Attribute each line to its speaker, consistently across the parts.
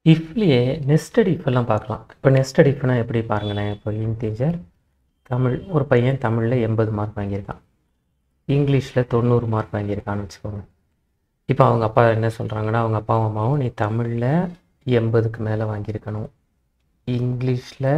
Speaker 1: இஃப்லேயே nested if எல்லாம் பார்க்கலாம் இப்போ நெஸ்டட் இஃப்னா எப்படி பாருங்களேன் இப்போ இன்டீஜர் தமிழ் ஒரு பையன் தமிழில் எண்பது மார்க் வாங்கியிருக்கான் இங்கிலீஷில் தொண்ணூறு மார்க் வாங்கியிருக்கான்னு வச்சுக்கோங்க இப்போ அவங்க அப்பா என்ன சொல்கிறாங்கன்னா அவங்க அப்பாவும் அம்மாவும் நீ தமிழில் எண்பதுக்கு மேலே வாங்கியிருக்கணும் இங்கிலீஷில்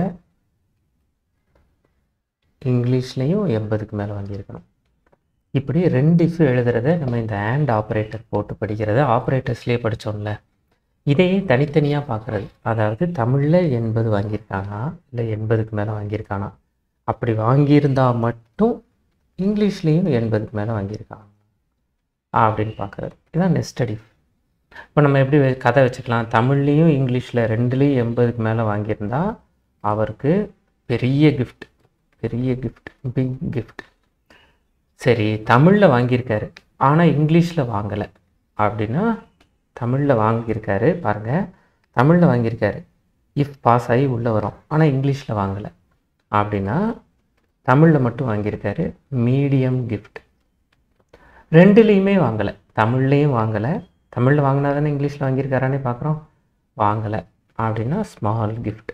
Speaker 1: இங்கிலீஷ்லேயும் எண்பதுக்கு மேலே வாங்கியிருக்கணும் இப்படி ரெண்டு இஃப் எழுதுறத நம்ம இந்த ஆண்ட் ஆப்ரேட்டர் போட்டு படிக்கிறத ஆப்ரேட்டர்ஸ்லேயே படித்தோம்ல இதையே தனித்தனியாக பார்க்குறது அதாவது தமிழில் எண்பது வாங்கியிருக்கானா இல்லை எண்பதுக்கு மேலே வாங்கியிருக்கானா அப்படி வாங்கியிருந்தா மட்டும் இங்கிலீஷ்லேயும் எண்பதுக்கு மேலே வாங்கியிருக்காங்க அப்படின்னு பார்க்குறது இதுதான் நெஸ்டட் இஃப் இப்போ நம்ம எப்படி வெ- கதை வச்சுக்கலாம் தமிழ்லேயும் இங்கிலீஷில் ரெண்டுலேயும் எண்பதுக்கு மேலே வாங்கியிருந்தா அவருக்கு பெரிய கிஃப்ட் பெரிய கிஃப்ட் பிக் கிஃப்ட் சரி தமிழில் வாங்கியிருக்காரு ஆனால் இங்கிலீஷில் வாங்கலை அப்படின்னா தமிழில் வாங்கியிருக்காரு பாருங்கள் தமிழில் வாங்கியிருக்காரு இஃப் பாஸ் ஆகி உள்ளே வரும் ஆனால் இங்கிலீஷில் வாங்கலை அப்படின்னா தமிழில் மட்டும் வாங்கியிருக்காரு மீடியம் கிஃப்ட் ரெண்டுலேயுமே வாங்கலை தமிழ்லேயும் வாங்கலை தமிழில் வாங்கினா தானே இங்கிலீஷில் வாங்கியிருக்காரானே பார்க்குறோம் வாங்கலை அப்படின்னா ஸ்மால் கிஃப்ட்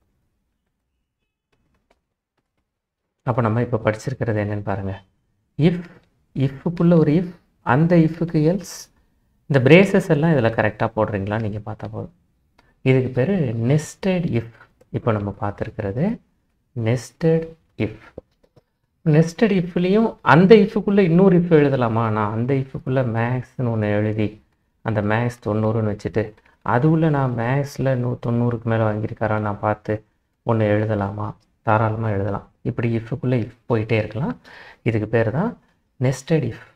Speaker 1: அப்போ நம்ம இப்போ படிச்சிருக்கிறது என்னன்னு பாருங்கள் இஃப் இஃப்புக்குள்ள ஒரு இஃப் அந்த இஃப்க்கு எல்ஸ் இந்த பிரேசஸ் எல்லாம் இதில் கரெக்டாக போடுறீங்களா நீங்கள் பார்த்தா போதும் இதுக்கு பேர் நெஸ்டட் இஃப் இப்போ நம்ம பார்த்துருக்கிறது நெஸ்டட் இஃப் நெஸ்டட் இஃப்லேயும் அந்த இஃப்புக்குள்ளே இன்னொரு இஃப் எழுதலாமா நான் அந்த இஃப்புக்குள்ளே மேக்ஸ்னு ஒன்று எழுதி அந்த மேக்ஸ் தொண்ணூறுன்னு வச்சுட்டு அதுக்குள்ளே நான் மேக்ஸில் நூ தொண்ணூறுக்கு மேலே வாங்கியிருக்காரா நான் பார்த்து ஒன்று எழுதலாமா தாராளமாக எழுதலாம் இப்படி இஃப்புக்குள்ளே இஃப் போயிட்டே இருக்கலாம் இதுக்கு பேர் தான் நெஸ்டட் இஃப்